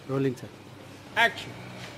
Rolling sir action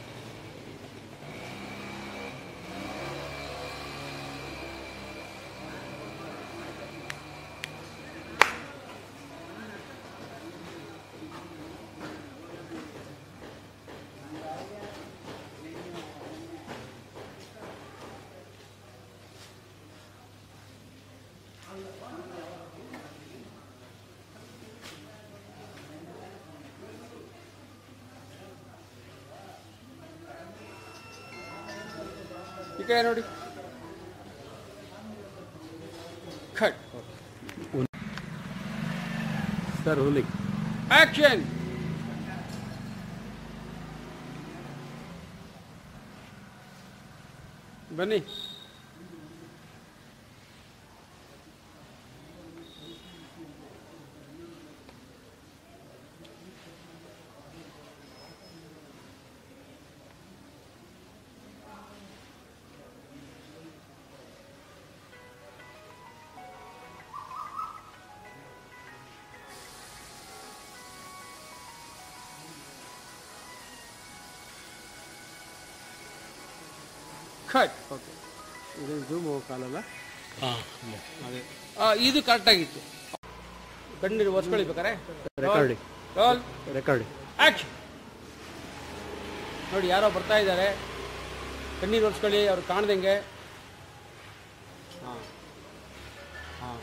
ಈ ಕಡೆ ನೋಡಿ ಕಟ್ ಸರ್ ರೋಲಿಂಗ್ ಆಕ್ಷನ್ ಬನ್ನಿ ಕಟ್ ಓಕೆ ಇದು ಝೂಮ್ ಕಾಲಲ್ಲ ಹಾಂ ಅದೇ ಆ, ಇದು ಕರೆಕ್ಟಾಗಿತ್ತು ಕಣ್ಣೀರು ಒರ್ಸ್ಕೊಳ್ಳಿ ಬೇಕಾರೆ ರೆಕಾರ್ಡಿಂಗ್ ರೋಲ್ ರೆಕಾರ್ಡಿಂಗ್ ಆಕ್ಷನ್ ನೋಡಿ ಯಾರೋ ಬರ್ತಾ ಇದ್ದಾರೆ ಕಣ್ಣೀರು ಒರೆಸ್ಕೊಳ್ಳಿ ಅವ್ರು ಕಾಣ್ದಂಗೆ ಹಾಂ ಹಾಂ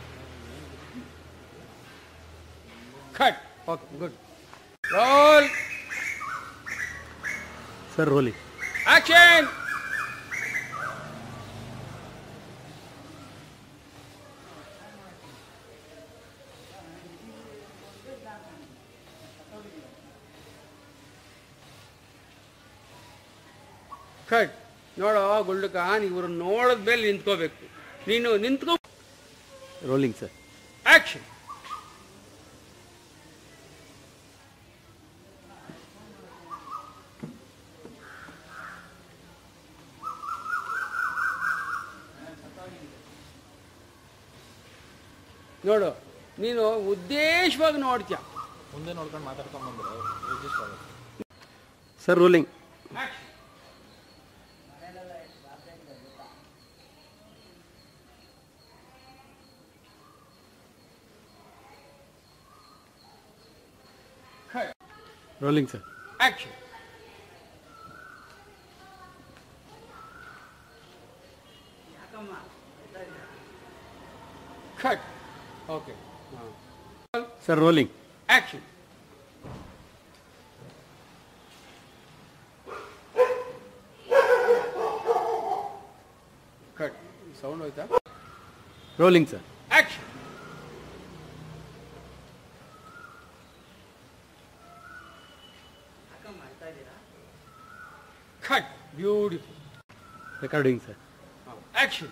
cut okay good roll sir rolling action cut ನೋಡೋ ಗುಂಡಕ ಇವ್ರು ನೋಡಿದ ಮೇಲೆ ನಿಂತ್ಕೋಬೇಕು ನೀನು ನಿಂತ್ಕೋ ರೋಲಿಂಗ್ ಸರ್ ಆಕ್ಷನ್ ನೋಡು ನೀನು ಉದ್ದೇಶವಾಗಿ ನೋಡ್ತೀಯ ಮುಂದೆ ನೋಡ್ಕೊಂಡು ಮಾತಾಡ್ಕೊಂಡ್ ಬಂದ್ರೆ ರಿಜಿಸ್ಟರ್ ಆಗುತ್ತೆ sir rolling rolling sir action cut okay sir rolling action cut sound ಹೋಯ್ತಾ rolling sir action cut beautiful recording sir action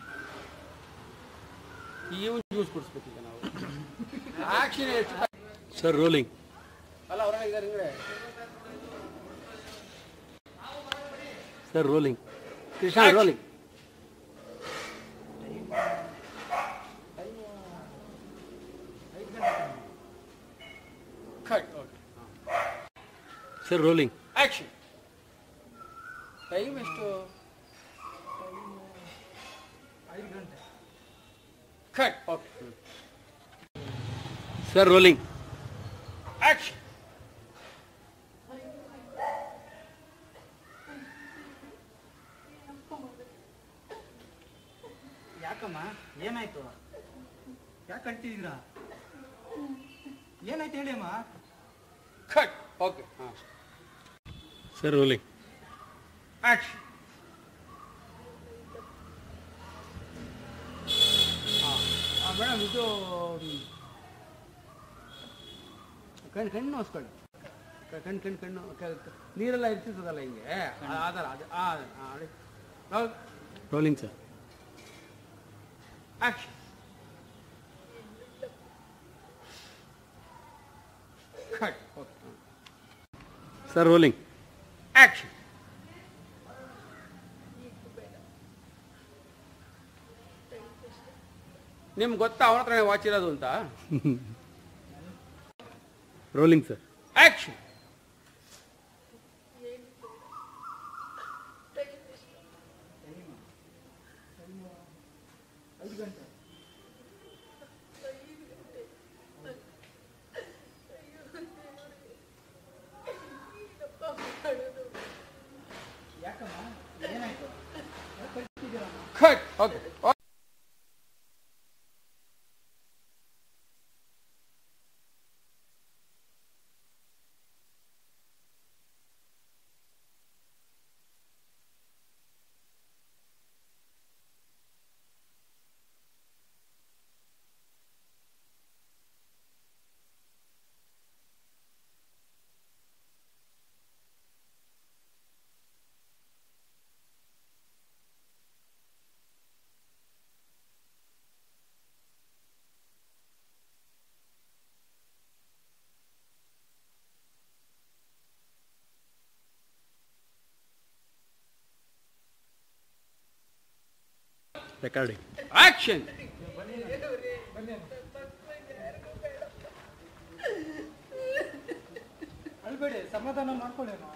ಇವನ್ ಜ್ಯೂಸ್ ಕುಡಿಸ್ಬೇಕೀಗ ನಾವು ಆಕ್ಷನ್ ಎಷ್ಟು ಸರ್ ರೋಲಿಂಗ್ ಅಲ್ಲ ಹೊರಗೆ ಇದ್ದಾರೆ ಹಿಂಗಡೆ sir rolling Krishna Action. Rolling cut okay sir rolling action time ಎಷ್ಟು ಐದು ಗಂಟೆ cut okay sir rolling action ಯಾಕಮ್ಮ ಏನಾಯ್ತು ಯಾಕೆ ಕಳ್ತಿದ್ದೀರಾ ಏನಾಯ್ತು ಹೇಳಿ ಅಮ್ಮ ಕಟ್ ಓಕೆ ಹಾಂ ಸರ್ ರೋಲಿಂಗ್ ಆಕ್ಷನ್ ಹಾಂ ಮೇಡಮ್ ಇದು ಮ್, ಕಣ್ಣು ಕಣ್ಣು ನೋಸ್ಕೊಳ್ಳಿ ಕ- ಕಣ್ಣು ಕಣ್ಣು ಕಣ್ಣು ಕ- ಕ- ನೀರೆಲ್ಲ ಇರ್ತಿರ್ತದಲ್ಲ ಹಿಂಗೆ ಆ- ಆ ಥರ ಅದು ಆ ಆ, ನೋಡಿ ನಾವು rolling sir action cut okay sir rolling action ನಿಮ್ಗೆ ಗೊತ್ತಾ ಅವನ ಹತ್ರನೇ ವಾಚ್ ಇರೋದು ಅಂತ rolling sir action okay recording action ಅಳ್ಬೇಡಿ ಸಮಾಧಾನ ಮಾಡ್ಕೊಳ್ಳೇನು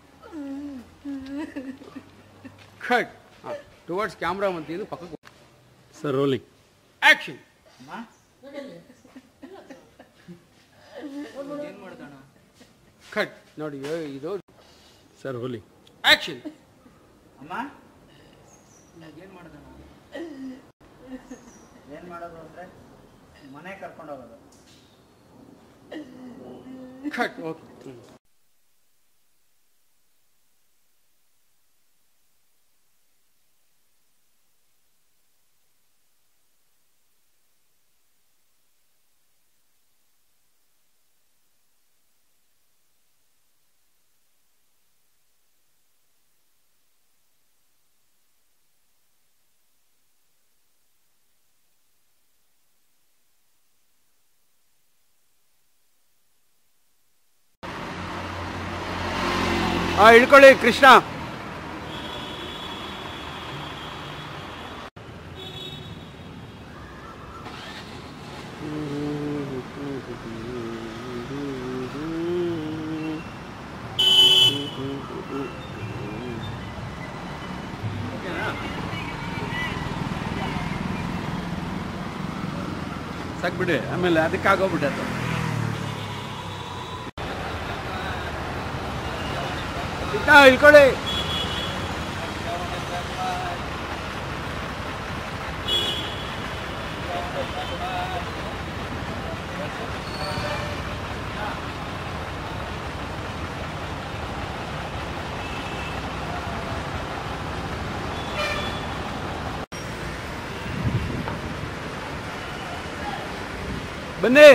ಕಟ್ ಟುವರ್ಡ್ಸ್ ಕ್ಯಾಮ್ರಾ ಅಂತಿದ್ದು ಪಕ್ಕಕ್ಕೆ ಸರ್ ರೋಲಿಂಗ್ ಆಕ್ಷನ್ ಕಟ್ ನೋಡಿ ಏ- ಇದು ಸರ್ ರೋಲಿಂಗ್ ಆಕ್ಷನ್ ಅಮ್ಮ ಏನು ಮಾಡೋದಣ್ಣ ಏನು ಮಾಡೋದು ಅಂದರೆ ಮನೆ ಕರ್ಕೊಂಡು ಹೋಗೋದು ಕಟ್ ಓಕೆ ಹಾ ಇಳ್ಕೊಳ್ಳಿ ಕೃಷ್ಣ ಸಾಕ್ಬಿಡಿ ಆಮೇಲೆ ಅದಕ್ಕೆ ಆಗೋಗ್ಬಿಟ್ಟೆ ಕೃಷ್ಣ ಇಳ್ಕೊಳ್ಳಿ ಬನ್ನಿ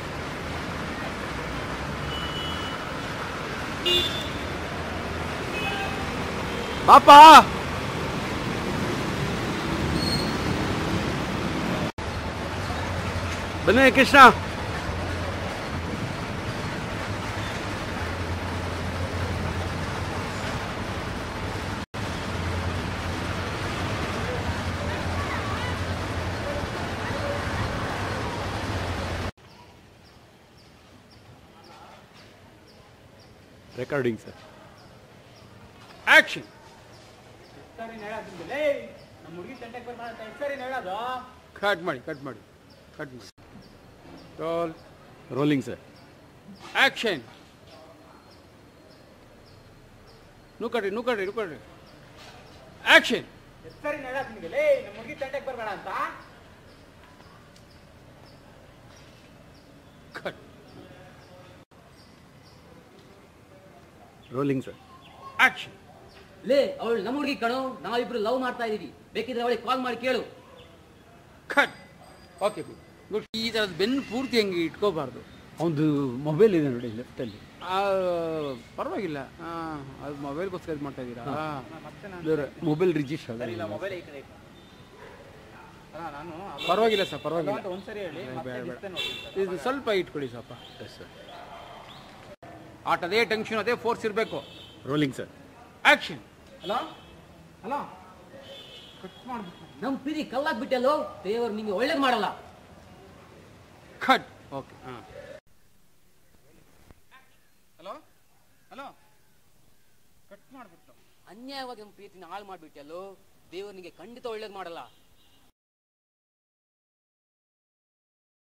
ಪಾಪ ಬನ್ನಿ ಕೃಷ್ಣ ರೆಕಾರ್ಡಿಂಗ್ ಸರ್ ಆಕ್ಷನ್ ಸರಿ ಹೇಳೋದಿಲ್ಲ ನಮ್ಮ ಹುಡುಗಿ ತಂಟೆಗೆ ಬರ್ಬಾರ್ದು ಸರಿ ಹೇಳೋದು ಕಟ್ ಮಾಡಿ ಕಟ್ ಮಾಡಿ ಕಟ್ ಮಾಡಿ ರೋಲ್ ರೋಲಿಂಗ್ ಸರ್ ಆಕ್ಷನ್ ನೂಕಡ್ರಿ ನೂಕಡ್ರಿ ನೂಕಡ್ರಿ ಆಕ್ಷನ್ ಸರಿ ಹೇಳೋದು ನಿಮಗೆ ಲೇ ನಮ್ಮ ಹುಡುಗಿ ತಂಟೆಗೆ ಬರಬೇಡ ಅಂತ ಕಟ್ ರೋಲಿಂಗ್ ಸರ್ ಆಕ್ಷನ್ ಲೇ ಅವಳು ನಮ್ಮ ಹುಡುಗಿ ಕಣೋ ನಾವಿಬ್ರು ಲವ್ ಮಾಡ್ತಾ ಇದೀವಿ ಬೇಕಿದ್ರೆ ಅವಳಿಗೆ ಕಾಲ್ ಮಾಡಿ ಕೇಳು ಕಟ್ ಓಕೆ ಗುಡ್ ಈ ಥರದ ಬೆನ್ನು ಪೂರ್ತಿ ಹಂಗೆ ಇಟ್ಕೋಬಾರ್ದು ಅವನದು ಮೊಬೈಲ್ ಇದೆ ನೋಡಿ ಲೆಫ್ಟಲ್ಲಿ ಆ, ಪರವಾಗಿಲ್ಲ ಆ, ಅದು ಮೊಬೈಲ್ಗೋಸ್ಕರ ಇದು ಮಾಡ್ತಾ ಇದ್ದೀರಾ ಮೊಬೈಲ್ ರಿಜಿಸ್ಟರ್ ಸರಿ ಇಲ್ಲ ಮೊಬೈಲ್ ಈ ಕಡೆ ಅಲ್ಲ ನಾನು ಪರವಾಗಿಲ್ಲ ಸರ್ ಪರವಾಗಿಲ್ಲ ಅಂತ ಒಂದ್ಸರಿ ಹೇಳಿ ಮತ್ತೆ ಬೇಡ, ಬೇಡ. display ನೋಡಿ ಇದು ಸ್ವಲ್ಪ ಇಟ್ಕೊಳ್ಳಿ ಸ್ವಲ್ಪ ಸರ್ ಆಟ ಅದೇ ಟೆನ್ಷನ್ ಅದೇ ಫೋರ್ಸ್ ಇರಬೇಕು rolling sir action hello hello cut ಮಾಡ್ಬಿಟ್ಟು ನಮ್ ಪಿರಿ ಕಲ್ಲಾಕ್ ಬಿಟ್ಟಲ್ಲೋ ದೇವರು ನಿಂಗೆ ಒಳ್ಳೇದ್ ಮಾಡಲ್ಲ ಕಟ್ ಓಕೆ ಹಾಂ ಹಲೋ ಹಲೋ ಕಟ್ ಮಾಡ್ಬಿಟ್ಟು ಅನ್ಯಾಯವಾಗಿ ನಮ್ಮ ಪ್ರೀತಿನ ಹಾಳು ಮಾಡ್ಬಿಟ್ಟಲ್ಲೋ ದೇವರು ನಿಂಗೆ ಖಂಡಿತ ಒಳ್ಳೇದ್ ಮಾಡಲ್ಲ